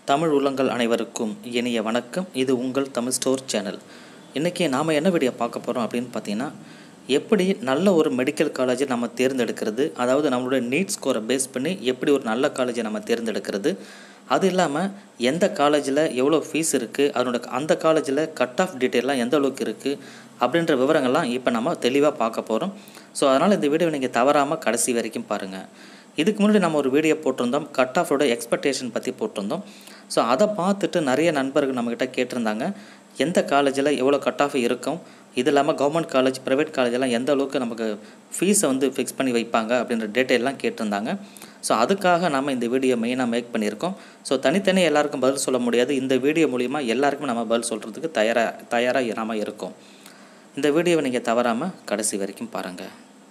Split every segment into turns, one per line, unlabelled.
தமிழ் உள்ளங்கள் அனைவருக்கும் இனிய வணக்கம் இது உங்கள் தமிழ் ஸ்டோர் சேனல் இன்றைக்கி நாம் என்ன வீடியோ பார்க்க போகிறோம் அப்படின்னு பார்த்தீங்கன்னா எப்படி நல்ல ஒரு மெடிக்கல் காலேஜை நம்ம தேர்ந்தெடுக்கிறது அதாவது நம்மளுடைய நீட் ஸ்கோரை பேஸ் பண்ணி எப்படி ஒரு நல்ல காலேஜை நம்ம தேர்ந்தெடுக்கிறது அது இல்லாமல் எந்த காலேஜில் எவ்வளோ ஃபீஸ் இருக்குது அதனோட அந்த காலேஜில் கட் ஆஃப் டீட்டெயிலாம் எந்த அளவுக்கு இருக்குது அப்படின்ற விவரங்கள்லாம் இப்போ நம்ம தெளிவாக பார்க்க போகிறோம் ஸோ அதனால் இந்த வீடியோ நீங்கள் தவறாமல் கடைசி வரைக்கும் பாருங்கள் இதுக்கு முன்னாடி நம்ம ஒரு வீடியோ போட்டிருந்தோம் கட் ஆஃபோட எக்ஸ்பெக்டேஷன் பற்றி போட்டிருந்தோம் ஸோ அதை பார்த்துட்டு நிறைய நண்பர்கள் நம்மக்கிட்ட கேட்டிருந்தாங்க எந்த காலேஜில் எவ்வளோ கட் ஆஃப் இருக்கும் இது இல்லாமல் கவர்மெண்ட் காலேஜ் ப்ரைவேட் காலேஜெல்லாம் எந்த அளவுக்கு நமக்கு ஃபீஸை வந்து ஃபிக்ஸ் பண்ணி வைப்பாங்க அப்படின்ற டீட்டெயிலாம் கேட்டிருந்தாங்க ஸோ அதுக்காக நம்ம இந்த வீடியோ மெயினாக மேக் பண்ணியிருக்கோம் ஸோ தனித்தனி எல்லாருக்கும் பதில் சொல்ல முடியாது இந்த வீடியோ மூலிமா எல்லாருக்கும் நம்ம பதில் சொல்கிறதுக்கு தயாராக தயாராக நாம இருக்கோம் இந்த வீடியோவை நீங்கள் தவறாமல் கடைசி வரைக்கும் பாருங்கள்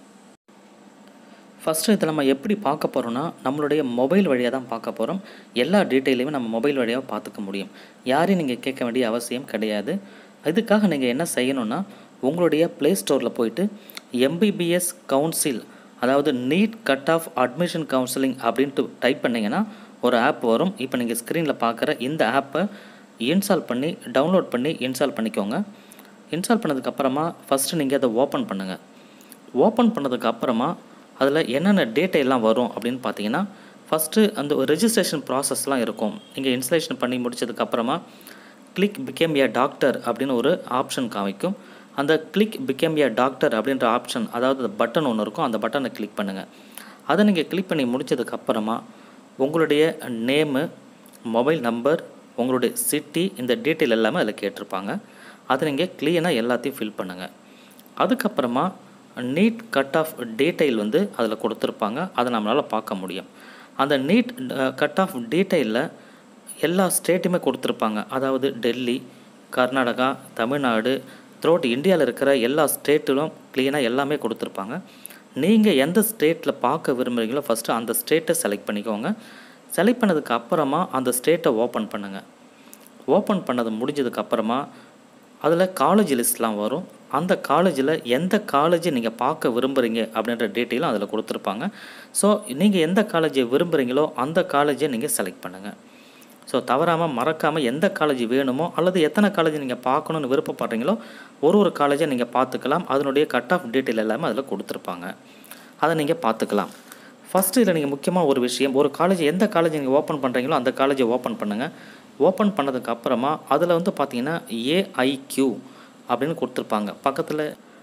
ஃபஸ்ட்டு இதை நம்ம எப்படி பார்க்க போகிறோம்னா நம்மளுடைய மொபைல் வழியாக தான் பார்க்க போகிறோம் எல்லா டீட்டெயிலையுமே நம்ம மொபைல் வழியாக பார்த்துக்க முடியும் யாரையும் நீங்கள் கேட்க வேண்டிய அவசியம் கிடையாது இதுக்காக நீங்கள் என்ன செய்யணும்னா உங்களுடைய ப்ளே ஸ்டோரில் போயிட்டு எம்பிபிஎஸ் கவுன்சில் அதாவது NEET cut off admission counselling அப்படின்ட்டு டைப் பண்ணிங்கன்னா ஒரு ஆப் வரும் இப்போ நீங்கள் ஸ்க்ரீனில் பார்க்குற இந்த ஆப்பை இன்ஸ்டால் பண்ணி டவுன்லோட் பண்ணி இன்ஸ்டால் பண்ணிக்கோங்க இன்ஸ்டால் பண்ணதுக்கப்புறமா ஃபஸ்ட்டு நீங்கள் அதை ஓப்பன் பண்ணுங்கள் ஓப்பன் பண்ணதுக்கப்புறமா அதில் என்னென்ன டேட்டா எல்லாம் வரும் அப்படின்னு பார்த்தீங்கன்னா ஃபஸ்ட்டு அந்த ஒரு ரெஜிஸ்ட்ரேஷன் ப்ராசஸ்லாம் இருக்கும் நீங்கள் இன்ஸ்டலேஷன் பண்ணி முடிச்சதுக்கப்புறமா கிளிக் பிகேம் ஏ டாக்டர் அப்படின்னு ஒரு ஆப்ஷன் காமிக்கும் அந்த கிளிக் பிகேம் ஏ டாக்டர் அப்படின்ற ஆப்ஷன் அதாவது பட்டன் ஒன்று இருக்கும் அந்த பட்டனை கிளிக் பண்ணுங்கள் அதை நீங்கள் கிளிக் பண்ணி முடிச்சதுக்கப்புறமா உங்களுடைய நேமு மொபைல் நம்பர் உங்களுடைய சிட்டி இந்த டீட்டெயில் எல்லாமே அதில் கேட்டிருப்பாங்க அதை நீங்கள் க்ளீனாக எல்லாத்தையும் ஃபில் பண்ணுங்கள் அதுக்கப்புறமா நீட் கட் ஆஃப் டீட்டெயில் வந்து அதில் கொடுத்துருப்பாங்க அதை நம்மளால் பார்க்க முடியும் அந்த நீட் கட் ஆஃப் டீட்டெயிலில் எல்லா ஸ்டேட்டுமே கொடுத்துருப்பாங்க அதாவது டெல்லி கர்நாடகா தமிழ்நாடு த்ரோட் இந்தியாவில் இருக்கிற எல்லா ஸ்டேட்டிலும் க்ளீனாக எல்லாமே கொடுத்துருப்பாங்க நீங்கள் எந்த ஸ்டேட்டில் பார்க்க விரும்புகிறீங்களோ ஃபஸ்ட்டு அந்த ஸ்டேட்டை செலக்ட் பண்ணிக்கோங்க செலக்ட் பண்ணதுக்கு அப்புறமா அந்த ஸ்டேட்டை ஓப்பன் பண்ணுங்கள் ஓப்பன் பண்ணது முடிஞ்சதுக்கப்புறமா அதில் காலேஜ் லிஸ்ட்லாம் வரும் அந்த காலேஜில் எந்த காலேஜை நீங்கள் பார்க்க விரும்புகிறீங்க அப்படின்ற டீட்டெயிலும் அதில் கொடுத்துருப்பாங்க ஸோ நீங்கள் எந்த காலேஜை விரும்புகிறீங்களோ அந்த காலேஜை நீங்கள் செலக்ட் பண்ணுங்கள் ஸோ தவறாமல் மறக்காமல் எந்த காலேஜ் வேணுமோ அல்லது எத்தனை காலேஜ் நீங்கள் பார்க்கணுன்னு விருப்பப்படுறீங்களோ ஒரு ஒரு காலேஜை நீங்கள் பார்த்துக்கலாம் அதனுடைய கட் ஆஃப் டீட்டெயில் எல்லாமே அதில் கொடுத்துருப்பாங்க அதை நீங்கள் பார்த்துக்கலாம் ஃபஸ்ட்டு இதில் நீங்கள் முக்கியமாக ஒரு விஷயம் ஒரு காலேஜ் எந்த காலேஜ் நீங்கள் ஓப்பன் பண்ணுறீங்களோ அந்த காலேஜை ஓப்பன் பண்ணுங்கள் ஓப்பன் பண்ணதுக்கு அப்புறமா அதில் வந்து பார்த்தீங்கன்னா ஏஐக்யூ அப்படின்னு கொடுத்துருப்பாங்க பக்கத்தில்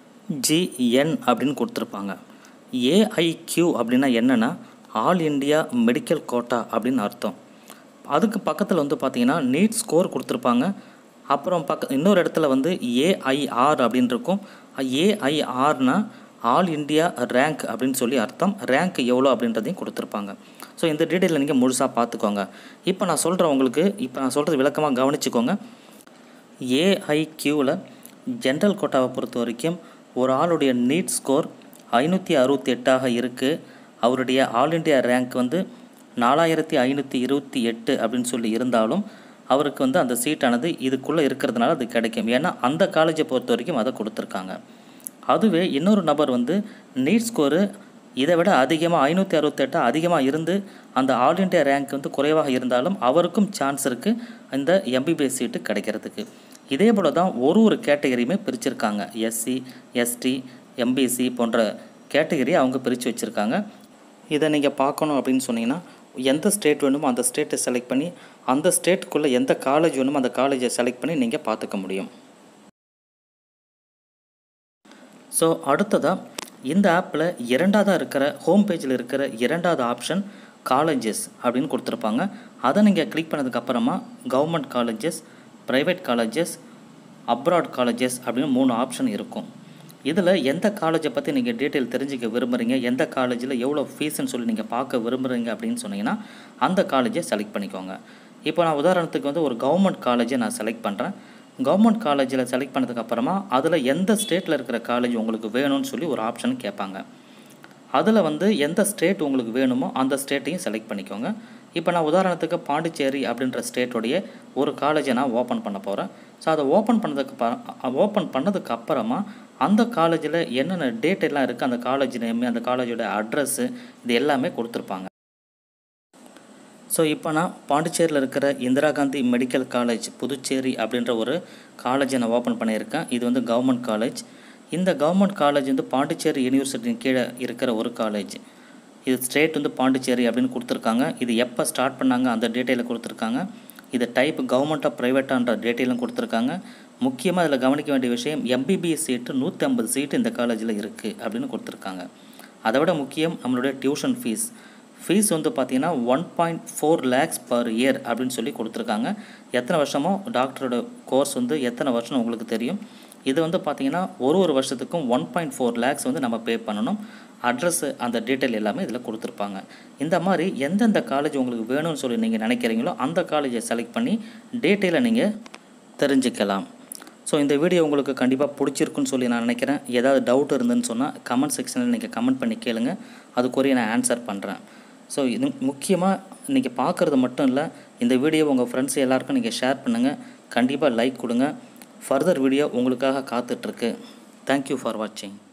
ஜிஎன் அப்படின்னு கொடுத்துருப்பாங்க ஏஐக்யூ அப்படின்னா என்னென்னா ஆல் இண்டியா மெடிக்கல் கோட்டா அப்படின்னு அர்த்தம் அதுக்கு பக்கத்தில் வந்து பார்த்தீங்கன்னா நீட் ஸ்கோர் கொடுத்துருப்பாங்க அப்புறம் பக்க இன்னொரு இடத்துல வந்து ஏஐஆர் அப்படின்னு இருக்கும் ஏஐஆர்னா ஆல் இண்டியா ரேங்க் அப்படின்னு சொல்லி அர்த்தம் ரேங்க் எவ்வளோ அப்படின்றதையும் கொடுத்துருப்பாங்க ஸோ இந்த டீட்டெயிலில் நீங்கள் முழுசாக பார்த்துக்கோங்க இப்போ நான் சொல்கிறேன் உங்களுக்கு இப்போ நான் சொல்கிறது விளக்கமாக கவனிச்சுக்கோங்க ஏஐக்யூவில் ஜென்ரல் கோட்டாவை பொறுத்த வரைக்கும் ஒரு ஆளுடைய நீட் ஸ்கோர் ஐநூற்றி அறுபத்தி எட்டாக இருக்குது அவருடைய ஆல் இண்டியா ரேங்க் வந்து நாலாயிரத்தி ஐநூற்றி இருபத்தி எட்டு அப்படின்னு சொல்லி இருந்தாலும் அவருக்கு வந்து அந்த சீட்டானது இதுக்குள்ளே இருக்கிறதுனால அது கிடைக்கும் ஏன்னா அந்த காலேஜை பொறுத்த வரைக்கும் அதை கொடுத்துருக்காங்க அதுவே இன்னொரு நபர் வந்து நீட் ஸ்கோரு இதை விட அதிகமாக ஐநூற்றி அறுபத்தெட்டாக அதிகமாக இருந்து அந்த ஆல் இண்டியா ரேங்க் வந்து குறைவாக இருந்தாலும் அவருக்கும் சான்ஸ் இருக்குது இந்த எம்பிபிஎஸ் சீட்டு கிடைக்கிறதுக்கு இதே போல் தான் ஒரு ஒரு கேட்டகரியுமே பிரிச்சிருக்காங்க எஸ்சி எஸ்டி எம்பிசி போன்ற கேட்டகரி அவங்க பிரித்து வச்சுருக்காங்க இதை நீங்கள் பார்க்கணும் அப்படின்னு சொன்னீங்கன்னா எந்த ஸ்டேட் வேணுமோ அந்த ஸ்டேட்டை செலக்ட் பண்ணி அந்த ஸ்டேட்டுக்குள்ளே எந்த காலேஜ் வேணுமோ அந்த காலேஜை செலக்ட் பண்ணி நீங்கள் பார்த்துக்க முடியும் ஸோ அடுத்ததாக இந்த ஆப்பில் இரண்டாவதாக இருக்கிற ஹோம் பேஜில் இருக்கிற இரண்டாவது ஆப்ஷன் காலேஜஸ் அப்படின்னு கொடுத்துருப்பாங்க அதை நீங்கள் கிளிக் பண்ணதுக்கப்புறமா government colleges private colleges abroad colleges அப்படின்னு மூணு ஆப்ஷன் இருக்கும் இதில் எந்த காலேஜை பற்றி நீங்கள் டீட்டெயில் தெரிஞ்சுக்க விரும்புகிறீங்க எந்த காலேஜில் எவ்வளோ ஃபீஸ்ன்னு சொல்லி நீங்கள் பார்க்க விரும்புகிறீங்க அப்படின்னு சொன்னீங்கன்னா அந்த காலேஜை செலக்ட் பண்ணிக்கோங்க இப்போ நான் உதாரணத்துக்கு வந்து ஒரு கவர்மெண்ட் காலேஜை நான் செலக்ட் பண்ணுறேன் கவர்மெண்ட் காலேஜில் செலக்ட் பண்ணதுக்கப்புறமா அதில் எந்த ஸ்டேட்டில் இருக்கிற காலேஜ் உங்களுக்கு வேணும்னு சொல்லி ஒரு ஆப்ஷன் கேட்பாங்க அதில் வந்து எந்த ஸ்டேட் உங்களுக்கு வேணுமோ அந்த ஸ்டேட்டையும் செலக்ட் பண்ணிக்கோங்க இப்போ நான் உதாரணத்துக்கு பாண்டிச்சேரி அப்படின்ற ஸ்டேட்டுடைய ஒரு காலேஜை நான் ஓப்பன் பண்ண போகிறேன் ஸோ அதை ஓப்பன் பண்ணதுக்கு ஓப்பன் பண்ணதுக்கு அப்புறமா அந்த காலேஜில் என்னென்ன டேட் எல்லாம் இருக்குது அந்த காலேஜ் நேம் அந்த காலேஜோட அட்ரஸ்ஸு இது எல்லாமே கொடுத்துருப்பாங்க ஸோ இப்போ நான் பாண்டிச்சேரியில் இருக்கிற இந்திரா காந்தி மெடிக்கல் காலேஜ் புதுச்சேரி அப்படின்ற ஒரு காலேஜை நான் ஓப்பன் பண்ணியிருக்கேன் இது வந்து கவர்மெண்ட் காலேஜ் இந்த கவர்மெண்ட் காலேஜ் வந்து பாண்டிச்சேரி யூனிவர்சிட்டியின் கீழே இருக்கிற ஒரு காலேஜ் இது ஸ்டேட் வந்து பாண்டிச்சேரி அப்படின்னு கொடுத்துருக்காங்க இது எப்போ ஸ்டார்ட் பண்ணாங்க அந்த டீட்டெயிலை கொடுத்துருக்காங்க இது டைப் கவர்மெண்ட்டாக ப்ரைவேட்டான்ற டீட்டெயிலும் கொடுத்துருக்காங்க முக்கியமாக இதில் கவனிக்க வேண்டிய விஷயம் எம்பிபிஎஸ் சீட்டு நூற்றி ஐம்பது சீட்டு இந்த காலேஜில் இருக்குது அப்படின்னு கொடுத்துருக்காங்க அதை விட முக்கியம் நம்மளுடைய டியூஷன் ஃபீஸ் ஃபீஸ் வந்து பார்த்தீங்கன்னா one point four lakhs per year அப்படின்னு சொல்லி கொடுத்துருக்காங்க எத்தனை வருஷமோ டாக்டரோட கோர்ஸ் வந்து எத்தனை வருஷம் உங்களுக்கு தெரியும் இது வந்து பார்த்தீங்கன்னா ஒரு ஒரு வருஷத்துக்கும் ஒன் பாயிண்ட் ஃபோர் லேக்ஸ் வந்து நம்ம பே பண்ணணும் அட்ரஸ் அந்த டீட்டெயில் எல்லாமே இதில் கொடுத்துருப்பாங்க இந்த மாதிரி எந்தெந்த காலேஜ் உங்களுக்கு வேணும்னு சொல்லி நீங்கள் நினைக்கிறீங்களோ அந்த காலேஜை செலக்ட் பண்ணி டீட்டெயிலை நீங்கள் தெரிஞ்சுக்கலாம் ஸோ இந்த வீடியோ உங்களுக்கு கண்டிப்பாக பிடிச்சிருக்குன்னு சொல்லி நான் நினைக்கிறேன் ஏதாவது டவுட் இருந்துன்னு சொன்னால் கமெண்ட் செக்ஷனில் நீங்கள் கமெண்ட் பண்ணி கேளுங்க அதுக்குரிய நான் ஆன்சர் பண்ணுறேன் ஸோ இது முக்கியமாக இன்றைக்கி பார்க்குறது மட்டும் இல்லை இந்த வீடியோ உங்கள் ஃப்ரெண்ட்ஸ் எல்லாருக்கும் நீங்கள் ஷேர் பண்ணுங்கள் கண்டிப்பாக லைக் கொடுங்க ஃபர்தர் வீடியோ உங்களுக்காக காத்துட்ருக்கு தேங்க்யூ ஃபார் வாட்சிங்